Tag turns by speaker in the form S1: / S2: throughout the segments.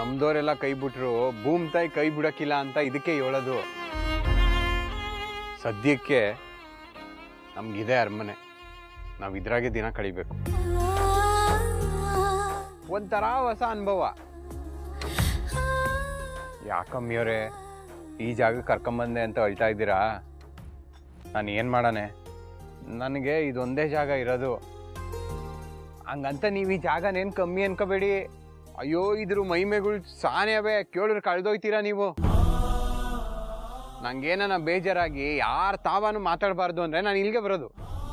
S1: ನಮ್ದೋರೆಲ್ಲ ಕೈ ಬಿಟ್ರು ಭೂಮ್ ತಾಯಿ ಕೈ ಬಿಡಕ್ಕಿಲ್ಲ ಅಂತ ಇದಕ್ಕೆ ಹೇಳೋದು ಸದ್ಯಕ್ಕೆ ನಮ್ಗಿದೆ ಅರಮನೆ ನಾವು ಇದ್ರಾಗೆ ದಿನ ಕಳಿಬೇಕು ಒಂಥರ ಹೊಸ ಅನುಭವ ಯಾಕಮ್ಮಿಯವರೇ ಈ ಜಾಗಕ್ಕೆ ಕರ್ಕೊಂಬಂದೆ ಅಂತ ಹೇಳ್ತಾ ಇದ್ದೀರಾ ನಾನು ಏನು ಮಾಡಾನೆ ನನಗೆ ಇದೊಂದೇ ಜಾಗ ಇರೋದು ಹಂಗಂತ ನೀವು ಈ ಜಾಗನೇನು ಕಮ್ಮಿ ಅನ್ಕೋಬೇಡಿ ಅಯ್ಯೋ ಇದ್ರ ಮೈಮೆಗಳು ಸಾನೆ ಅವೇ ಕೇಳಿದ್ರೆ ಕಳ್ದೋಯ್ತೀರಾ ನೀವು ನಂಗೇನ ಬೇಜಾರಾಗಿ ಯಾರು ತಾವಾನು ಮಾತಾಡಬಾರ್ದು ಅಂದ್ರೆ ನಾನು ಇಲ್ಲಿಗೆ ಬರೋದು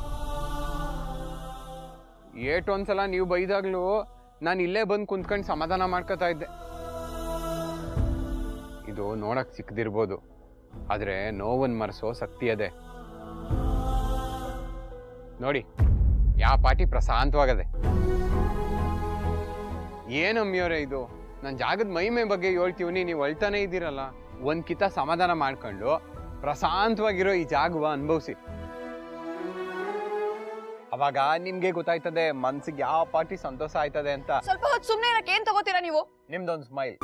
S1: ಏಟ್ ಒಂದ್ಸಲ ನೀವು ಬೈದಾಗ್ಲೂ ನಾನು ಇಲ್ಲೇ ಬಂದು ಕುಂತ್ಕೊಂಡು ಸಮಾಧಾನ ಮಾಡ್ಕೋತಾ ಇದ್ದೆ ಇದು ನೋಡಕ್ ಸಿಕ್ಕದಿರ್ಬೋದು ಆದ್ರೆ ನೋವನ್ ಮರೆಸೋ ಶಕ್ತಿ ಅದೇ ನೋಡಿ ಯಾವ ಪಾಟಿ ಪ್ರಶಾಂತವಾಗದೆ ಏನಮ್ಮಿಯವರೇ ಇದು ನನ್ನ ಜಾಗದ ಮಹಿಮೆ ಬಗ್ಗೆ ಹೇಳ್ತೀವಿ ನೀವು ಅಳ್ತಾನೆ ಇದ್ದೀರಲ್ಲ ಒಂದ್ ಕಿತ ಸಮಾಧಾನ ಮಾಡ್ಕೊಂಡು ಪ್ರಶಾಂತವಾಗಿರೋ ಈ ಜಾಗವ ಅನುಭವಿಸಿ ಅವಾಗ ನಿಮ್ಗೆ ಗೊತ್ತಾಯ್ತದೆ ಮನ್ಸಿಗೆ ಯಾವ ಪಾಟಿ ಸಂತೋಷ ಆಯ್ತದೆ ಅಂತ
S2: ಸ್ವಲ್ಪ ಹೊತ್ತು ಸುಮ್ಮನೆ ಇರಕ್ಕೆ ಏನ್ ತಗೋತೀರಾ ನೀವು
S1: ನಿಮ್ದೊಂದು ಸ್ಮೈಲ್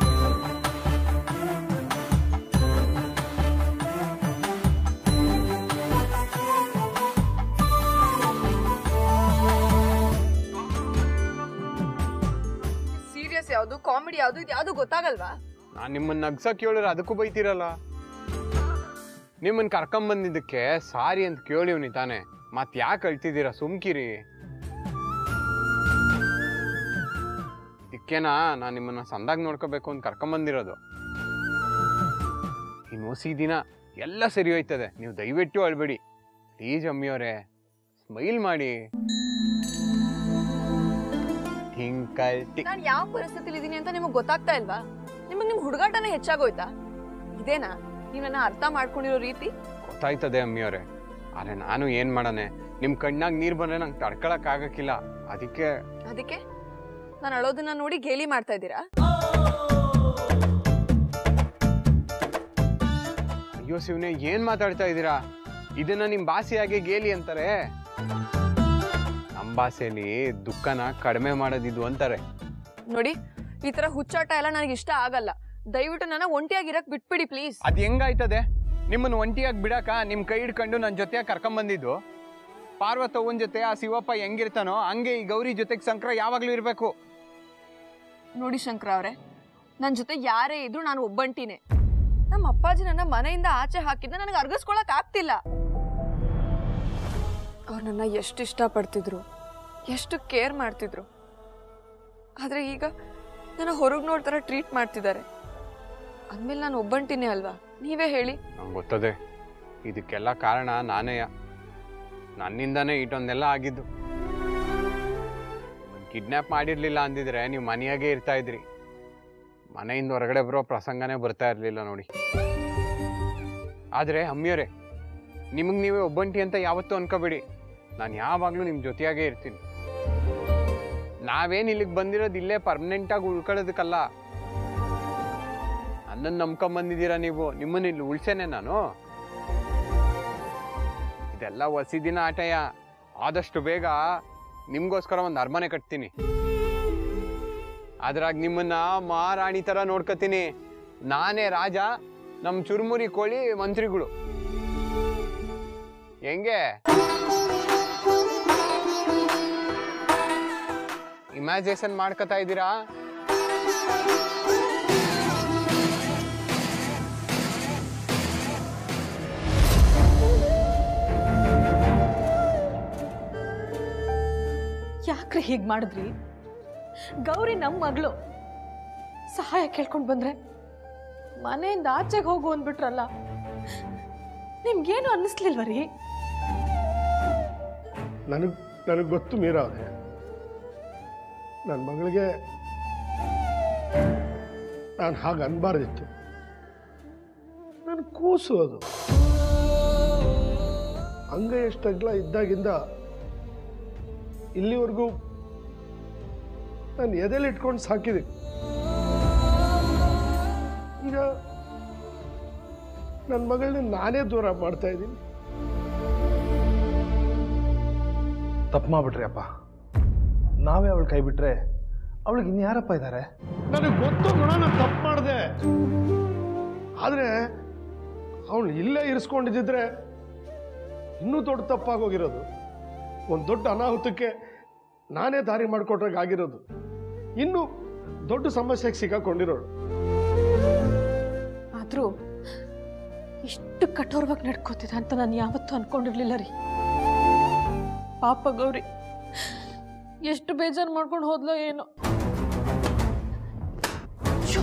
S2: ಸೀರಿಯಸ್ ಯಾವ್ದು ಕಾಮಿಡಿ ಯಾವ್ದು ಇದು ಯಾವ್ದು ಗೊತ್ತಾಗಲ್ವಾ
S1: ನಾನು ನಿಮ್ಮನ್ನ ನಗ್ಸಕ್ ಹೇಳಿದ್ರೆ ಅದಕ್ಕೂ ಬೈತೀರಲ್ಲ ನಿಮ್ಮನ್ನ ಕರ್ಕೊಂಬಂದಿದ್ದಕ್ಕೆ ಸಾರಿ ಅಂತ ಕೇಳಿವ್ನಿ ತಾನೆ ಮತ್ ಯಾಕೆ ಅಳ್ತಿದ್ದೀರಾ ಸುಮ್ಕಿರಿ ಇದಕ್ಕೇನಾ ನಾನು ನಿಮ್ಮನ್ನ ಸಂದಾಗ ನೋಡ್ಕೋಬೇಕು ಅಂತ ಕರ್ಕೊಂಬಂದಿರೋದು ಇನ್ನು ಹೊಸಿ ದಿನ ಎಲ್ಲ ಸರಿ ಹೋಯ್ತದೆ ನೀವು ದಯವಿಟ್ಟು ಅಳ್ಬೇಡಿ ಪ್ಲೀಸ್ ಅಮ್ಮಿಯವರೇ ಸ್ಮೈಲ್ ಮಾಡಿ ಟಿಂಕಲ್ ಟಿ
S2: ನಾನ್ ಯಾವ ಪರಿಸ್ಥಿತಿಲಿ ಇದೀನಿ ಅಂತ ನಿಮಗ್ ಗೊತ್ತಾಗ್ತಾ ಇಲ್ವಾ ನಿಮಗ್ ನಿಮ್ ಹುಡುಗಾಟನೇ ಹೆಚ್ಚಾಗೋಯ್ತಾ ಇದೇನಾ ನೀವ್ ನನ್ನ ಅರ್ಥ ಮಾಡ್ಕೊಂಡಿರೋ ರೀತಿ
S1: ಗೊತ್ತಾಯ್ತದೆ ಅಮ್ಮಿಯವರೇ ಆದ್ರೆ ನಾನು ಏನ್ ಮಾಡನೆ ನಿಮ್ ಕಣ್ಣಾಗ ನೀರ್ ಬಂದ್ರೆ ನಂಗೆ ತಡ್ಕೊಳಕ್ ಆಗಕ್ಕಿಲ್ಲ ಅದಕ್ಕೆ
S2: ಅದಕ್ಕೆ ನಾನು ಅಳೋದನ್ನ ನೋಡಿ ಗೇಲಿ ಮಾಡ್ತಾ ಇದ್ದೀರಾ
S1: ಅಯ್ಯೋ ಶಿವನೇ ಏನ್ ಮಾತಾಡ್ತಾ ಇದ್ದೀರಾ ಇದನ್ನ ನಿಮ್ ಭಾಷೆಯಾಗೆ ಗೇಲಿ ಅಂತಾರೆ ನಮ್ ಭಾಷೆಯಲ್ಲಿ ದುಃಖನ ಕಡಿಮೆ ಮಾಡೋದಿದು ಅಂತಾರೆ
S2: ನೋಡಿ ಈ ತರ ಹುಚ್ಚಾಟ ಎಲ್ಲ ನನಗೆ ಇಷ್ಟ ಆಗಲ್ಲ ದಯವಿಟ್ಟು ನನ್ನ ಒಂಟಿಯಾಗಿರಕ್ ಬಿಟ್ಬಿಡಿ ಪ್ಲೀಸ್
S1: ಅದ್ ಹೆಂಗಾಯ್ತದೆ ನಿಮ್ಮನ್ನ ಒಂಟಿಯಾಗಿ ಬಿಡಾಕ ನಿಮ್ ಕೈ ಹಿಡ್ಕೊಂಡು ನನ್ನ ಜೊತೆ ಕರ್ಕೊಂಬಂದಿದ್ದು ಪಾರ್ವತವ್ವನ್ ಜೊತೆ ಆ ಶಿವಪ್ಪ ಹೆಂಗಿರ್ತಾನೋ ಹಂಗೆ ಈ ಗೌರಿ ಜೊತೆಗೆ ಸಂಕ್ರ ಯಾವಾಗ್ಲೂ ಇರ್ಬೇಕು
S2: ನೋಡಿ ಶಂಕರ ಅವ್ರೆ ನನ್ನ ಜೊತೆ ಯಾರೇ ಇದ್ರು ನಾನು ಒಬ್ಬಂಟಿನೇ ನಮ್ಮ ಅಪ್ಪಾಜಿ ನನ್ನ ಮನೆಯಿಂದ ಆಚೆ ಹಾಕಿದ್ದ ನನಗೆ ಅರ್ಗಿಸ್ಕೊಳಕ್ ಆಗ್ತಿಲ್ಲ ಅವ್ರು ನನ್ನ ಎಷ್ಟು ಇಷ್ಟಪಡ್ತಿದ್ರು ಎಷ್ಟು ಕೇರ್ ಮಾಡ್ತಿದ್ರು ಆದ್ರೆ ಈಗ ನನ್ನ ಹೊರಗೆ ನೋಡ್ತಾರ ಟ್ರೀಟ್ ಮಾಡ್ತಿದ್ದಾರೆ ಅಂದ್ಮೇಲೆ ನಾನು ಒಬ್ಬಂಟಿನೇ ಅಲ್ವಾ ನೀವೇ ಹೇಳಿ
S1: ನಂಗೆ ಗೊತ್ತದೆ ಇದಕ್ಕೆಲ್ಲ ಕಾರಣ ನಾನೇಯ ನನ್ನಿಂದಾನೇ ಇಟೊಂದೆಲ್ಲ ಆಗಿದ್ದು ಕಿಡ್ನಾಪ್ ಮಾಡಿರ್ಲಿಲ್ಲ ಅಂದಿದ್ರೆ ನೀವು ಮನೆಯಾಗೆ ಇರ್ತಾ ಇದ್ರಿ ಮನೆಯಿಂದ ಹೊರಗಡೆ ಬರೋ ಪ್ರಸಂಗನೇ ಬರ್ತಾ ಇರಲಿಲ್ಲ ನೋಡಿ ಆದರೆ ಅಮ್ಮಿಯವರೇ ನಿಮಗೆ ನೀವೇ ಒಬ್ಬಂಟಿ ಅಂತ ಯಾವತ್ತೂ ಅನ್ಕೋಬೇಡಿ ನಾನು ಯಾವಾಗಲೂ ನಿಮ್ಮ ಜೊತೆಯಾಗೇ ಇರ್ತೀನಿ ನಾವೇನು ಇಲ್ಲಿಗೆ ಬಂದಿರೋದು ಇಲ್ಲೇ ಪರ್ಮನೆಂಟಾಗಿ ಉಳ್ಕೊಳ್ಳೋದಕ್ಕಲ್ಲ ನನ್ನನ್ನು ನಂಬ್ಕೊಂಬಂದಿದ್ದೀರಾ ನೀವು ನಿಮ್ಮನ್ನ ಇಲ್ಲಿ ಉಳ್ಸೇನೆ ನಾನು ಇದೆಲ್ಲ ಹೊಸಿ ದಿನ ಆಟಯ ಆದಷ್ಟು ಬೇಗ ನಿಮ್ಗೋಸ್ಕರ ಒಂದು ಅರಮನೆ ಕಟ್ತೀನಿ ಅದ್ರಾಗ ನಿಮ್ಮನ್ನ ಮಹಾರಾಣಿ ತರ ನೋಡ್ಕೋತೀನಿ ನಾನೇ ರಾಜ ನಮ್ಮ ಚುರುಮುರಿ ಕೋಳಿ ಮಂತ್ರಿಗಳು ಹೆಂಗೆ ಇಮ್ಯಾಜಿನೇಷನ್ ಮಾಡ್ಕೋತಾ ಇದ್ದೀರಾ
S3: ಯಾಕ್ರಿ ಹೀಗೆ ಮಾಡಿದ್ರಿ ಗೌರಿ ನಮ್ಮ ಮಗಳು ಸಹಾಯ ಕೇಳ್ಕೊಂಡು ಬಂದ್ರೆ ಮನೆಯಿಂದ ಆಚೆಗೆ ಹೋಗು ಅಂದ್ಬಿಟ್ರಲ್ಲ ನಿಮ್ಗೇನು ಅನ್ನಿಸ್ಲಿಲ್ವ ರೀ
S4: ನನಗೆ ನನಗೆ ಗೊತ್ತು ಮೀರಾ ಅವರೇ ನನ್ನ ಮಗಳಿಗೆ ನಾನು ಹಾಗೆ ಅನ್ಬಾರ್ದಿತ್ತು ನನ್ನ ಕೂಸು ಅದು ಅಂಗೈಯಷ್ಟಗ್ಲ ಇದ್ದಾಗಿಂದ ಇಲ್ಲಿವರೆಗೂ ನಾನು ಎದೆಲಿ ಇಟ್ಕೊಂಡು ಸಾಕಿದ್ದೀನಿ ಈಗ ನನ್ನ ಮಗಳನ್ನ ನಾನೇ ದೂರ ಮಾಡ್ತಾ ಇದ್ದೀನಿ
S5: ತಪ್ಪು ಮಾಡ್ಬಿಟ್ರಿ ಅಪ್ಪ ನಾವೇ ಅವಳು ಕೈ ಬಿಟ್ರೆ ಅವಳಿಗೆ ಇನ್ಯಾರಪ್ಪ ಇದ್ದಾರೆ
S4: ನನಗೆ ಗೊತ್ತು ಗುಣ ನಾನು ತಪ್ಪು ಮಾಡಿದೆ ಆದರೆ ಅವಳು ಇಲ್ಲೇ ಇರಿಸ್ಕೊಂಡಿದ್ದಿದ್ರೆ ಇನ್ನೂ ದೊಡ್ಡ ತಪ್ಪಾಗೋಗಿರೋದು ಒಂದು ದೊಡ್ಡ ಅನಾಹುತಕ್ಕೆ ನಾನೇ ದಾರಿ ಮಾಡಿಕೊಟ್ರಾಗ ಆಗಿರೋದು ಇನ್ನು ದೊಡ್ಡ ಸಮಸ್ಯೆಗೆ ಸಿಕ್ಕಾಕೊಂಡಿರೋಳು
S3: ಆದರೂ ಇಷ್ಟು ಕಠೋರವಾಗಿ ನಡ್ಕೋತಿದ್ದ ಅಂತ ನಾನು ಯಾವತ್ತೂ ಅನ್ಕೊಂಡಿರ್ಲಿಲ್ಲ ರೀ ಪಾಪ ಗೌರಿ ಎಷ್ಟು ಬೇಜಾರು ಮಾಡ್ಕೊಂಡು ಹೋದ್ಲೋ ಏನೋ ಶ್ಯೋ.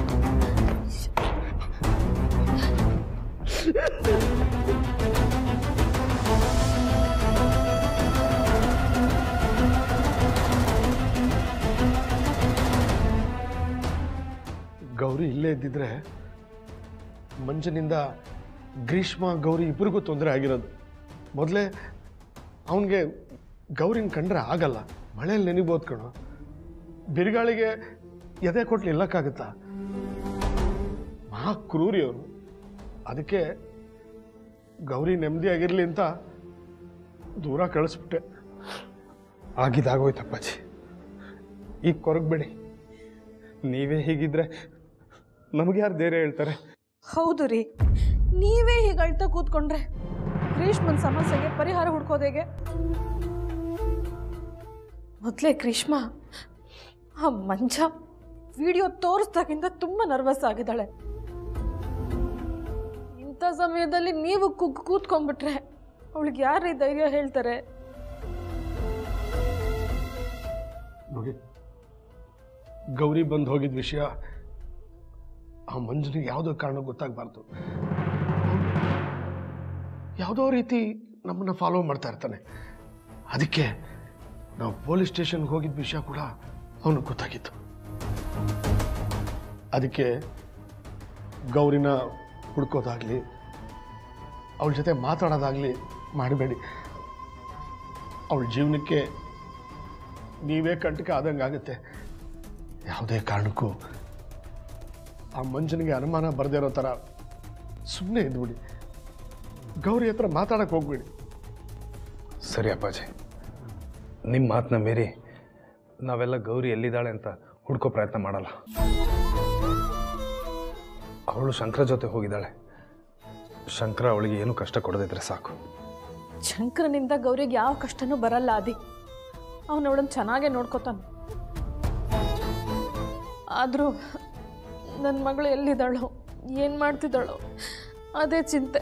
S4: ಗೌರಿ ಇಲ್ಲೇ ಇದ್ದಿದ್ರೆ ಮಂಜನಿಂದ ಗ್ರೀಷ್ಮ ಗೌರಿ ಇಬ್ಬರಿಗೂ ತೊಂದರೆ ಆಗಿರೋದು ಮೊದಲೇ ಅವನಿಗೆ ಗೌರಿನ ಕಂಡ್ರೆ ಆಗಲ್ಲ ಮಳೆಯಲ್ಲಿ ನೆನಿಬೋದು ಕಣೋ ಬಿರುಗಾಳಿಗೆ ಎದೆ ಕೊಟ್ಟು ನಿಲ್ಲಕ್ಕಾಗತ್ತಾ ಮಹಾ ಕ್ರೂರಿ ಅವನು ಅದಕ್ಕೆ ಗೌರಿ ನೆಮ್ಮದಿಯಾಗಿರಲಿ ಅಂತ ದೂರ ಕಳಿಸ್ಬಿಟ್ಟೆ
S5: ಆಗಿದ್ದಾಗೋಯ್ತು ಅಪ್ಪಾಜಿ ಈಗ ಕೊರಗಬೇಡಿ ನೀವೇ ಹೀಗಿದ್ರೆ ನಮಗೆ ಯಾರು ಧೈರ್ಯ ಹೇಳ್ತಾರೆ
S3: ಹೌದು ರೀ ನೀವೇ ಹೀಗೆ ಅಳ್ತಾ ಕೂತ್ಕೊಂಡ್ರೆ ಗ್ರೀಷ್ಮನ್ ಸಮಸ್ಯೆಗೆ ಪರಿಹಾರ ಹುಡ್ಕೋದು ಹೇಗೆ ಮೊದಲೇ ಗ್ರೀಷ್ಮ ಆ ಮಂಜ ವಿಡಿಯೋ ತೋರಿಸ್ದಾಗಿಂದ ತುಂಬ ನರ್ವಸ್ ಆಗಿದ್ದಾಳೆ ಇಂಥ ಸಮಯದಲ್ಲಿ ನೀವು ಕುಗ್ಗು ಕೂತ್ಕೊಂಡ್ಬಿಟ್ರೆ ಅವಳಿಗೆ ಯಾರೀ ಧೈರ್ಯ ಹೇಳ್ತಾರೆ
S4: ನೋಡಿ ಗೌರಿ ಬಂದು ಹೋಗಿದ ವಿಷಯ ಆ ಮಂಜನಿಗೆ ಯಾವುದೋ ಕಾರಣ ಗೊತ್ತಾಗಬಾರ್ದು ಯಾವುದೋ ರೀತಿ ನಮ್ಮನ್ನು ಫಾಲೋ ಮಾಡ್ತಾ ಇರ್ತಾನೆ ಅದಕ್ಕೆ ನಾವು ಪೊಲೀಸ್ ಸ್ಟೇಷನ್ಗೆ ಹೋಗಿದ್ದ ವಿಷಯ ಕೂಡ ಅವನಿಗೆ ಗೊತ್ತಾಗಿತ್ತು ಅದಕ್ಕೆ ಗೌರಿನ ಹುಡ್ಕೋದಾಗಲಿ ಅವಳ ಜೊತೆ ಮಾತಾಡೋದಾಗಲಿ ಮಾಡಬೇಡಿ ಅವಳ ಜೀವನಕ್ಕೆ ನೀವೇ ಕಂಟಕ ಆದಂಗೆ ಆಗುತ್ತೆ ಯಾವುದೇ ಕಾರಣಕ್ಕೂ ಆ ಮಂಜನಿಗೆ ಅನುಮಾನ ಬರದೇ ಇರೋ ಥರ ಸುಮ್ಮನೆ ಇದ್ಬಿಡಿ ಗೌರಿ ಹತ್ರ ಮಾತಾಡಕ್ಕೆ ಹೋಗ್ಬೇಡಿ
S5: ಸರಿ ಅಪ್ಪಾಜಿ ನಿಮ್ಮ ಮಾತನ್ನ ಮೀರಿ ನಾವೆಲ್ಲ ಗೌರಿ ಎಲ್ಲಿದ್ದಾಳೆ ಅಂತ ಹುಡ್ಕೋ ಪ್ರಯತ್ನ ಮಾಡಲ್ಲ ಅವಳು ಶಂಕರ ಜೊತೆ ಹೋಗಿದ್ದಾಳೆ ಶಂಕರ ಅವಳಿಗೆ ಏನು ಕಷ್ಟ ಕೊಡದಿದ್ರೆ ಸಾಕು
S3: ಶಂಕರನಿಂದ ಗೌರಿಗೆ ಯಾವ ಕಷ್ಟನೂ ಬರಲ್ಲ ಅದಿ ಅವನು ಅವಳನ್ನು ಚೆನ್ನಾಗೇ ನೋಡ್ಕೋತಾನೆ ಆದರೂ ನನ್ನ ಮಗಳು ಎಲ್ಲಿದ್ದಾಳೋ ಏನು ಮಾಡ್ತಿದ್ದಾಳೋ ಅದೇ ಚಿಂತೆ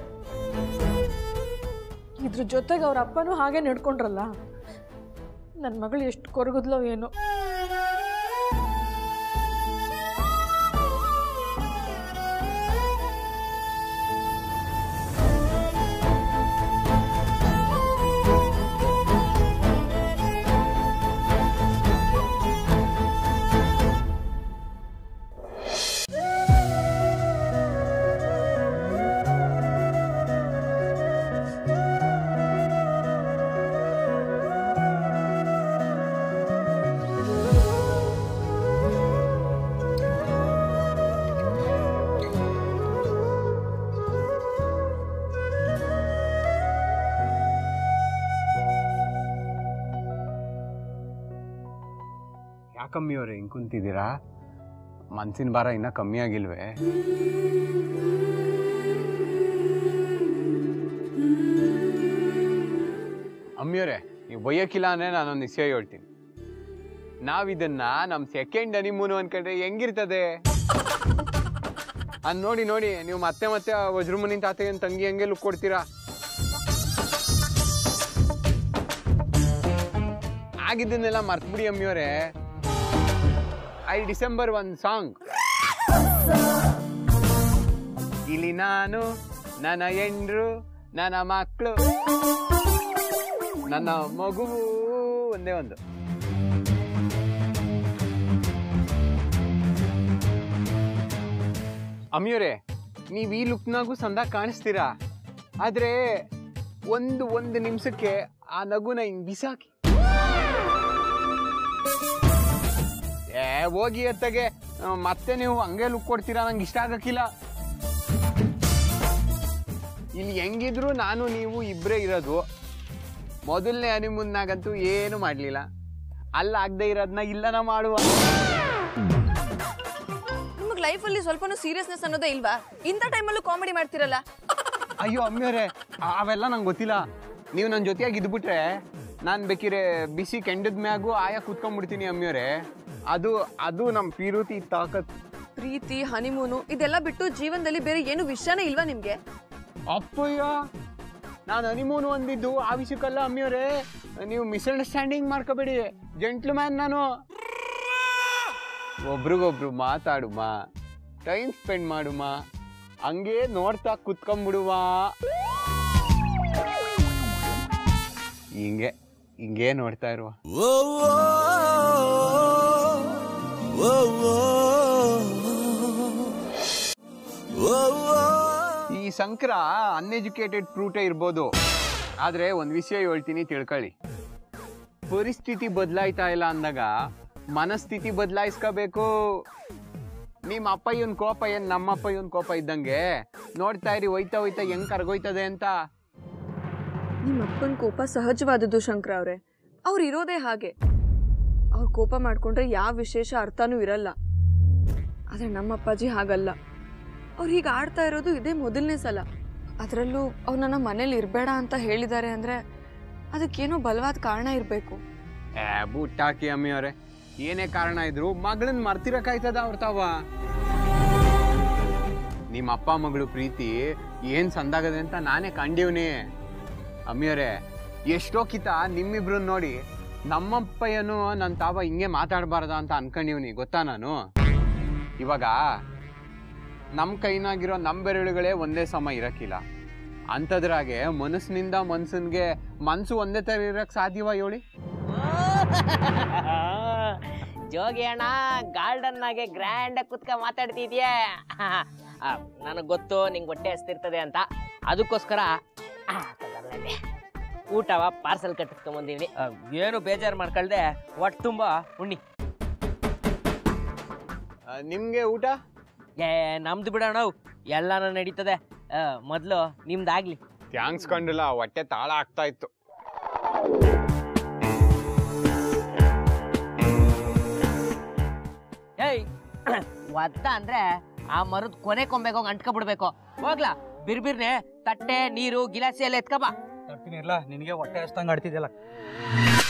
S3: ಇದ್ರ ಜೊತೆಗೆ ಅವ್ರ ಅಪ್ಪನೂ ಹಾಗೆ ನಡ್ಕೊಂಡ್ರಲ್ಲ ನನ್ನ ಮಗಳು ಎಷ್ಟು ಕೊರಗಿದ್ಲೋ ಏನೋ
S1: ಯಾಕಮ್ಮಿ ಅವ್ರೆ ಹಿಂಗೆ ಕುಂತಿದ್ದೀರಾ ಮನ್ಸಿನ ಭಾರ ಇನ್ನೂ ಕಮ್ಮಿ ಆಗಿಲ್ವೇ ಅಮ್ಮಿಯವರೇ ನೀವು ಬೈಯಕ್ಕಿಲ್ಲ ಅಂದರೆ ನಾನೊಂದು ವಿಷಯ ಹೇಳ್ತೀನಿ ನಾವಿದನ್ನ ನಮ್ಮ ಸೆಕೆಂಡ್ ಹನಿಮೂನು ಅನ್ಕೊಂಡ್ರೆ ಹೆಂಗಿರ್ತದೆ ಅದ್ ನೋಡಿ ನೋಡಿ ನೀವು ಮತ್ತೆ ಮತ್ತೆ ಆ ವಜ್ರಮುನಿನ ತಾತಯ್ಯನ ತಂಗಿ ಹಂಗೆ ಲುಕ್ ಕೊಡ್ತೀರಾ ಆಗಿದ್ದನ್ನೆಲ್ಲ ಮರ್ತ್ಬಿಡಿ ಅಮ್ಮಿಯವರೇ ಐ ಡಿಸೆಂಬರ್ ಒಂದು ಸಾಂಗ್ ಇಲ್ಲಿ ನಾನು ನನ್ನ ಹೆಂಡ್ರು ನನ್ನ ಮಕ್ಕಳು ನನ್ನ ಮಗುವು ಒಂದೇ ಒಂದು ಅಮ್ಮಿಯವರೇ ನೀವು ಈ ಲುಕ್ನಾಗೂ ಸಂದ ಕಾಣಿಸ್ತೀರಾ ಆದ್ರೆ ಒಂದು ಒಂದು ನಿಮಿಷಕ್ಕೆ ಆ ನಗುನ ಹಿಂಗ್ ಬಿಸಾಕಿ ಏ ಹೋಗಿ ಎತ್ತಗೆ ಆ, ಮತ್ತೆ ನೀವು ಹಂಗೆ ಲುಕ್ ಕೊಡ್ತೀರಾ ನಂಗೆ ಇಷ್ಟ ಆಗಕ್ಕಿಲ್ಲ ಇಲ್ಲಿ ಹೆಂಗಿದ್ರು ನಾನು ನೀವು ಇಬ್ಬರೇ ಇರೋದು ಮೊದಲನೇ ಹನಿಮೂನ್ನಾಗಂತೂ ಏನು ಮಾಡಲಿಲ್ಲ ಅಲ್ಲ ಆಗದೆ ಇರೋದನ್ನ ಇಲ್ಲನ ಮಾಡುವ
S2: ಲೈಫಲ್ಲಿ ಸ್ವಲ್ಪನೂ ಸೀರಿಯಸ್ನೆಸ್ ಅನ್ನೋದೇ ಇಲ್ವಾ ಇಂಥ ಟೈಮಲ್ಲೂ ಕಾಮಿಡಿ ಮಾಡ್ತಿರಲ್ಲ
S1: ಅಯ್ಯೋ ಅಮ್ಮಿಯವರೇ ಅವೆಲ್ಲ ನಂಗೆ ಗೊತ್ತಿಲ್ಲ ನೀವು ನನ್ನ ಜೊತೆಯಾಗಿ ಇದ್ಬಿಟ್ರೆ ನಾನು ಬೇಕಿರೆ ಬಿಸಿ ಕೆಂಡದ ಮ್ಯಾಗೂ ಆಯ ಕೂತ್ಕೊಂಡ್ಬಿಡ್ತೀನಿ ಅಮ್ಮಿಯವರೇ ಅದು ಅದು ನಮ್ಮ ಪೀರುತಿ ತಾಕತ್
S2: ಪ್ರೀತಿ ಹನಿಮೂನು ಇದೆಲ್ಲ ಬಿಟ್ಟು ಜೀವನದಲ್ಲಿ ಬೇರೆ ಏನು ವಿಷಯನೇ ಇಲ್ವಾ ನಿಮ್ಗೆ
S1: ಅಪ್ಪಯ್ಯ ನಾನು ಹನಿಮೂನ್ ಒಂದಿದ್ದು ಆ ವಿಷಯಕ್ಕಲ್ಲ ಅಮ್ಮಿಯವರೇ ನೀವು ಮಿಸ್ಅಂಡರ್ಸ್ಟ್ಯಾಂಡಿಂಗ್ ಮಾಡ್ಕೋಬೇಡಿ ಜೆಂಟ್ಲ್ ಮ್ಯಾನ್ ನಾನು ಒಬ್ರಿಗೊಬ್ರು ಮಾತಾಡುಮ ಟೈಮ್ ಸ್ಪೆಂಡ್ ಮಾಡುಮ ಹಂಗೆ ನೋಡ್ತಾ ಕುತ್ಕೊಂಡ್ಬಿಡುವ ಹಿಂಗೆ ಹಿಂಗೆ ನೋಡ್ತಾ ಇರುವ ಈ ಸಂಕ್ರ ಅನ್ಎಜುಕೇಟೆಡ್ ಫ್ರೂಟೇ ಇರ್ಬೋದು ಆದರೆ ಒಂದು ವಿಷಯ ಹೇಳ್ತೀನಿ ತಿಳ್ಕೊಳ್ಳಿ ಪರಿಸ್ಥಿತಿ ಬದಲಾಯ್ತಾ ಇಲ್ಲ ಅಂದಾಗ ಮನಸ್ಥಿತಿ ಬದಲಾಯಿಸ್ಕೋಬೇಕು ನಿಮ್ಮ ಅಪ್ಪ ಇವನ್ ಕೋಪ ಏನ್ ನಮ್ಮಪ್ಪ ಇವನ್ ಕೋಪ ಇದ್ದಂಗೆ ನೋಡ್ತಾ ಇರಿ ಹೋಯ್ತಾ ಹೋಯ್ತಾ ಹೆಂಗ್ ಕರ್ಗೋಯ್ತದೆ ಅಂತ
S2: ನಿಮ್ಮ ಅಪ್ಪನ ಕೋಪ ಸಹಜವಾದದ್ದು ಶಂಕರ ಅವರೇ ಅವ್ರು ಇರೋದೇ ಹಾಗೆ ಅವ್ರು ಕೋಪ ಮಾಡ್ಕೊಂಡ್ರೆ ಯಾವ ವಿಶೇಷ ಅರ್ಥನೂ ಇರಲ್ಲ ಆದರೆ ನಮ್ಮ ಅಪ್ಪಾಜಿ ಹಾಗಲ್ಲ ಅವ್ರು ಹೀಗೆ ಆಡ್ತಾ ಇರೋದು ಇದೇ ಮೊದಲನೇ ಸಲ ಅದರಲ್ಲೂ ಅವ್ರು ನನ್ನ ಮನೇಲಿ ಇರಬೇಡ ಅಂತ ಹೇಳಿದ್ದಾರೆ ಅಂದರೆ ಅದಕ್ಕೇನೋ ಬಲವಾದ ಕಾರಣ ಇರಬೇಕು
S1: ಏ ಬುಟ್ಟಾಕಿ ಅಮ್ಮಿಯವರೇ ಏನೇ ಕಾರಣ ಇದ್ರು ಮಗಳನ್ನ ಮರ್ತಿರಕಾಯ್ತದ ಅವ್ರ ತಾವ ನಿಮ್ಮ ಅಪ್ಪ ಮಗಳು ಪ್ರೀತಿ ಏನ್ ಸಂದಾಗದೆ ಅಂತ ನಾನೇ ಕಂಡೀವ್ನಿ ಅಮ್ಮಿಯವರೇ ಎಷ್ಟೋ ಕಿತ ನಿಮ್ಮಿಬ್ರು ನೋಡಿ ನಮ್ಮಪ್ಪಯ್ಯನು ನನ್ನ ತಾವ ಹಿಂಗೆ ಮಾತಾಡಬಾರ್ದ ಅಂತ ಅನ್ಕೊಂಡಿವ್ನಿ ಗೊತ್ತಾ ನಾನು ಇವಾಗ ನಮ್ಮ ಕೈನಾಗಿರೋ ನಮ್ಮ ಬೆರಳುಗಳೇ ಒಂದೇ ಸಮ ಇರಕ್ಕಿಲ್ಲ ಅಂಥದ್ರಾಗೆ ಮನಸ್ಸಿನಿಂದ ಮನ್ಸನ್ಗೆ ಮನ್ಸು ಒಂದೇ ಥರ ಇರಕ್ಕೆ ಸಾಧ್ಯವ ಹೇಳಿ
S6: ಜೋಗಿ ಅಣ್ಣ ಗಾರ್ಡನ್ ನಾಗೆ ಗ್ರ್ಯಾಂಡ್ ಆಗಿ ಕುತ್ಕ ಮಾತಾಡ್ತಿದ್ಯಾ ನನಗೆ ಗೊತ್ತು ನಿಂಗೆ ಹೊಟ್ಟೆ ಹಸ್ತಿರ್ತದೆ ಅಂತ ಅದಕ್ಕೋಸ್ಕರ ಆ, ತಗೊಳ್ಳೆ. ಊಟವ ಪಾರ್ಸಲ್ ಕಟ್ಟಿಸ್ಕೊಂಬಂದಿವ್ನಿ ಆ, ಏನು ಬೇಜಾರು ಮಾಡ್ಕೊಳ್ದೆ ಒಟ್ಟು ತುಂಬ ಉಣ್ಣಿ
S1: ಆ, ನಿಮ್ಗೆ ಊಟ
S6: ಏ ನಮ್ದು ಬಿಡೋಣ ಎಲ್ಲಾನು ನಡೀತದೆ ಮೊದಲು ನಿಮ್ದಾಗ್ಲಿ
S1: ಥ್ಯಾಂಕ್ಸ್ ಕಂಡಿಲ್ಲ ಹೊಟ್ಟೆ ತಾಳ ಆಗ್ತಾ ಇತ್ತು
S6: ಏಯ್ ಒತ್ತ ಅಂದ್ರೆ ಆ ಮರದ ಕೊನೆ ಕೊಂಬೆಗೆ ಹೋಗಿ ಅಂಟ್ಕೊಬಿಡ್ಬೇಕು ಹೋಗ್ಲಾ ಬಿರ್ಬಿರ್ನೆ ತಟ್ಟೆ ನೀರು ಗಿಲಾಸಿ ಎಲ್ಲ ಎತ್ಕಬಾ
S7: ತರ್ತೀನಿ ಇರ್ಲ ನಿನಗೆ ಹೊಟ್ಟೆ ಹಸ್ತಂಗೆ ಆಡ್ತಿದ್ಯಲ್ಲ